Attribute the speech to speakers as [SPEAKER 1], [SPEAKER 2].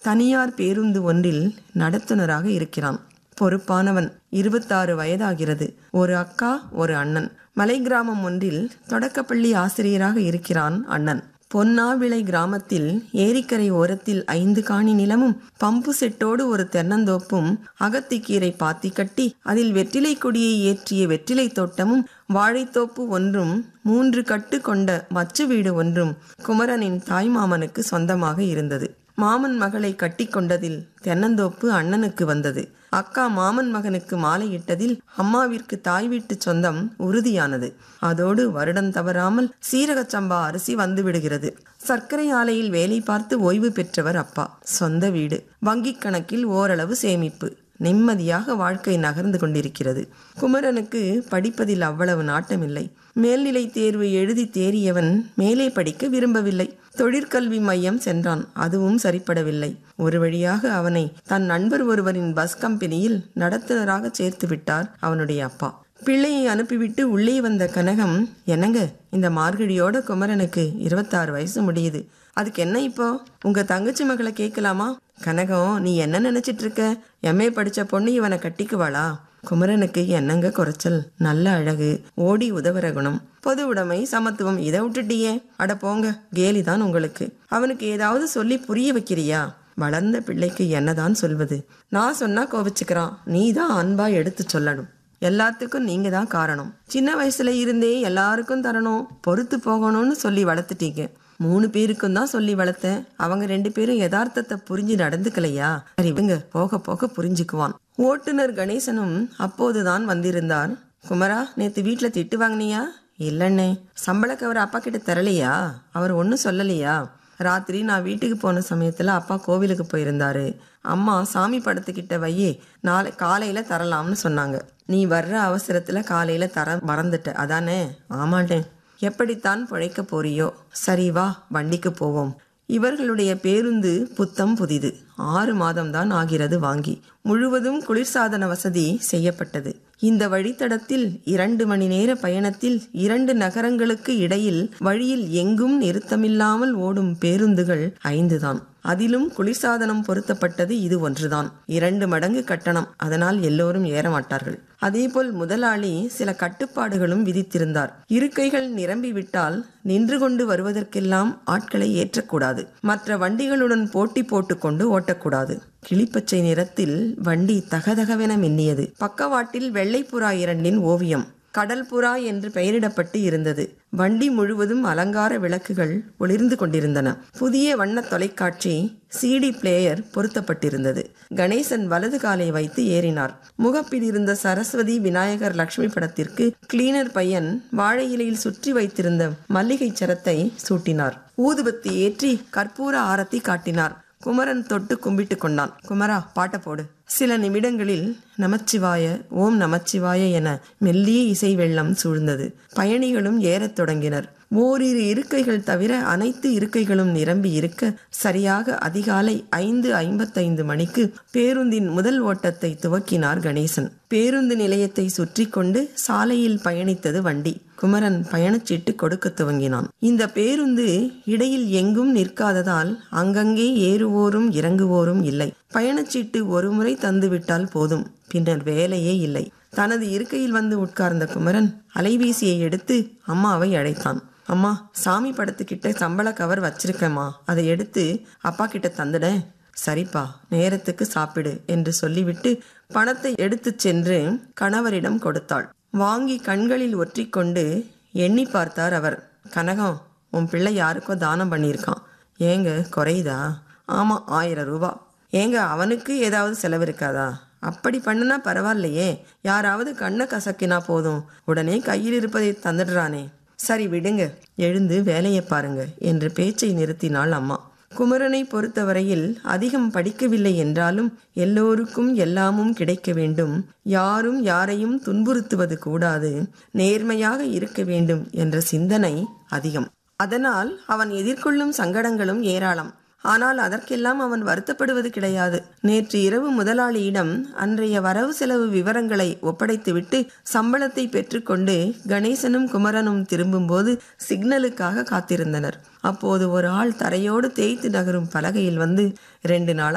[SPEAKER 1] தனியார் பேருந்து ஒன்றில் நடத்துனராக இருக்கிறான் பொறுப்பானவன் இருபத்தாறு வயதாகிறது ஒரு அக்கா ஒரு அண்ணன் மலை கிராமம் ஒன்றில் தொடக்கப்பள்ளி ஆசிரியராக இருக்கிறான் அண்ணன் பொன்னாவிளை கிராமத்தில் ஏரிக்கரை ஓரத்தில் ஐந்து காணி நிலமும் பம்பு செட்டோடு ஒரு தென்னந்தோப்பும் அகத்திக்கீரை பாத்தி கட்டி அதில் வெற்றிலை கொடியை ஏற்றிய வெற்றிலை தோட்டமும் வாழைத்தோப்பு ஒன்றும் மூன்று கட்டு கொண்ட மச்சு வீடு ஒன்றும் குமரனின் தாய்மாமனுக்கு சொந்தமாக இருந்தது மாமன் மகளை கட்டிக்கொண்டதில் தென்னந்தோப்பு அண்ணனுக்கு வந்தது அக்கா மாமன் மகனுக்கு மாலையிட்டதில் அம்மாவிற்கு தாய் வீட்டு சொந்தம் உறுதியானது அதோடு வருடம் தவறாமல் சீரகச் சம்பா அரிசி வந்து விடுகிறது சர்க்கரை ஆலையில் வேலை பார்த்து ஓய்வு பெற்றவர் அப்பா சொந்த வீடு வங்கிக் கணக்கில் ஓரளவு சேமிப்பு நிம்மதியாக வாழ்க்கை நகர்ந்து கொண்டிருக்கிறது குமரனுக்கு படிப்பதில் அவ்வளவு நாட்டமில்லை மேல்நிலை தேர்வு எழுதி தேறியவன் மேலே படிக்க விரும்பவில்லை தொழிற்கல்வி மையம் சென்றான் அதுவும் சரிப்படவில்லை ஒரு வழியாக அவனை தன் நண்பர் ஒருவரின் பஸ் கம்பெனியில் நடத்துனராக சேர்த்து விட்டார் அவனுடைய அப்பா பிள்ளையை அனுப்பிவிட்டு உள்ளே வந்த கனகம் என்னங்க இந்த மார்கழியோட குமரனுக்கு இருபத்தாறு வயசு முடியுது அதுக்கு என்ன இப்போ உங்க தங்கச்சி மகளை கேட்கலாமா கனகம் நீ என்ன நினைச்சிட்டு இருக்க எம்ஏ படிச்ச பொண்ணு இவனை கட்டிக்குவாளா குமரனுக்கு என்னங்க குறைச்சல் நல்ல அழகு ஓடி உதவுற குணம் பொது உடைமை சமத்துவம் இதை விட்டுட்டியே அட போங்க கேலிதான் உங்களுக்கு அவனுக்கு ஏதாவது சொல்லி புரிய வைக்கிறியா வளர்ந்த பிள்ளைக்கு என்னதான் சொல்வது நான் சொன்னா கோவிச்சுக்கிறான் நீ தான் அன்பா எடுத்து சொல்லணும் எல்லாத்துக்கும் நீங்க தான் காரணம் சின்ன வயசுல இருந்தே எல்லாருக்கும் தரணும் பொறுத்து போகணும்னு சொல்லி வளர்த்துட்டீங்க மூணு பேருக்கும் தான் சொல்லி வளர்த்தேன் அவங்க ரெண்டு பேரும் யதார்த்தத்தை புரிஞ்சு நடந்துக்கலையா சரி விடுங்க போக போக புரிஞ்சுக்குவான் ஓட்டுநர் கணேசனும் அப்போதுதான் வந்திருந்தார் குமரா நேத்து வீட்டுல திட்டு வாங்கினியா இல்லண்ணே சம்பளக்கு அவர் அப்பா கிட்ட தரலையா அவர் ஒன்றும் சொல்லலையா ராத்திரி நான் வீட்டுக்கு போன சமயத்துல அப்பா கோவிலுக்கு போயிருந்தாரு அம்மா சாமி படத்துக்கிட்ட வையே நாளை காலையில தரலாம்னு சொன்னாங்க நீ வர்ற அவசரத்துல காலையில தர மறந்துட்ட அதானே ஆமாட்டேன் எப்படித்தான் பிழைக்க போறியோ சரி வா வண்டிக்கு போவோம் இவர்களுடைய பேருந்து புத்தம் புதிது ஆறு மாதம்தான் ஆகிறது வாங்கி முழுவதும் குளிர்சாதன வசதி செய்யப்பட்டது இந்த வழித்தடத்தில் இரண்டு மணி நேர பயணத்தில் இரண்டு நகரங்களுக்கு இடையில் வழியில் எங்கும் நிறுத்தமில்லாமல் ஓடும் பேருந்துகள் ஐந்துதான் அதிலும் குளிர்சாதனம் பொருத்தப்பட்டது இது ஒன்றுதான் இரண்டு மடங்கு கட்டணம் அதனால் எல்லோரும் ஏற மாட்டார்கள் அதேபோல் முதலாளி சில கட்டுப்பாடுகளும் விதித்திருந்தார் இருக்கைகள் நிரம்பிவிட்டால் நின்று கொண்டு வருவதற்கெல்லாம் ஆட்களை ஏற்றக்கூடாது மற்ற வண்டிகளுடன் போட்டி போட்டுக்கொண்டு ஓட்டக்கூடாது கிளிப்பச்சை நிறத்தில் வண்டி தகதகவென மின்னியது பக்கவாட்டில் வெள்ளைப்புறா இரண்டின் ஓவியம் கடல் புறா என்று பெயரிடப்பட்டு இருந்தது வண்டி முழுவதும் அலங்கார விளக்குகள் ஒளிர்ந்து கொண்டிருந்தன புதிய வண்ண தொலைக்காட்சி சிடி பிளேயர் பொருத்தப்பட்டிருந்தது கணேசன் வலது காலை வைத்து ஏறினார் முகப்பில் இருந்த சரஸ்வதி விநாயகர் லட்சுமி படத்திற்கு கிளீனர் பையன் வாழை இலையில் சுற்றி வைத்திருந்த மல்லிகை சரத்தை சூட்டினார் ஊதுபத்தி ஏற்றி கற்பூர ஆரத்தி காட்டினார் குமரன் தொட்டு கும்பிட்டு கொண்டான் குமரா பாட்ட போடு சில நிமிடங்களில் நமச்சிவாய ஓம் நமச்சிவாய என மெல்லிய இசை வெள்ளம் சூழ்ந்தது பயணிகளும் ஏறத் தொடங்கினர் ஓரிரு இருக்கைகள் தவிர அனைத்து இருக்கைகளும் நிரம்பி இருக்க சரியாக அதிகாலை ஐந்து ஐம்பத்தைந்து மணிக்கு பேருந்தின் முதல் ஓட்டத்தை துவக்கினார் கணேசன் பேருந்து நிலையத்தை சுற்றி கொண்டு சாலையில் பயணித்தது வண்டி குமரன் பயணச்சீட்டு கொடுக்க துவங்கினான் இந்த பேருந்து இடையில் எங்கும் நிற்காததால் அங்கங்கே ஏறுவோரும் இறங்குவோரும் இல்லை பயணச்சீட்டு ஒருமுறை தந்துவிட்டால் போதும் பின்னர் வேலையே இல்லை தனது இருக்கையில் வந்து உட்கார்ந்த குமரன் அலைபேசியை எடுத்து அம்மாவை அழைத்தான் அம்மா சாமி படத்துக்கிட்ட சம்பள கவர் வச்சிருக்கேம்மா அதை எடுத்து அப்பா கிட்ட தந்துட சரிப்பா நேரத்துக்கு சாப்பிடு என்று சொல்லிவிட்டு பணத்தை எடுத்துச் சென்று கணவரிடம் கொடுத்தாள் வாங்கி கண்களில் ஒற்றிக்கொண்டு எண்ணி பார்த்தார் அவர் கனகம் உன் பிள்ளை யாருக்கோ தானம் பண்ணியிருக்கான் ஏங்க குறையுதா ஆமா ஆயிரம் ரூபா ஏங்க அவனுக்கு ஏதாவது செலவு இருக்காதா அப்படி பண்ணுனா பரவாயில்லையே யாராவது கண்ணை கசக்கினா போதும் உடனே கையில் இருப்பதை தந்துடுறானே சரி விடுங்க எழுந்து வேலையை பாருங்க என்று பேச்சை நிறுத்தினாள் அம்மா குமரனை பொறுத்தவரையில் அதிகம் படிக்கவில்லை என்றாலும் எல்லோருக்கும் எல்லாமும் கிடைக்க வேண்டும் யாரும் யாரையும் துன்புறுத்துவது கூடாது நேர்மையாக இருக்க வேண்டும் என்ற சிந்தனை அதிகம் அதனால் அவன் எதிர்கொள்ளும் சங்கடங்களும் ஏராளம் ஆனால் அதற்கெல்லாம் அவன் வருத்தப்படுவது கிடையாது நேற்று இரவு முதலாளியிடம் அன்றைய வரவு செலவு விவரங்களை ஒப்படைத்துவிட்டு சம்பளத்தை பெற்றுக்கொண்டு கணேசனும் குமரனும் திரும்பும்போது சிக்னலுக்காக காத்திருந்தனர் அப்போது ஒரு ஆள் தரையோடு தேய்த்து நகரும் பலகையில் வந்து ரெண்டு நாளா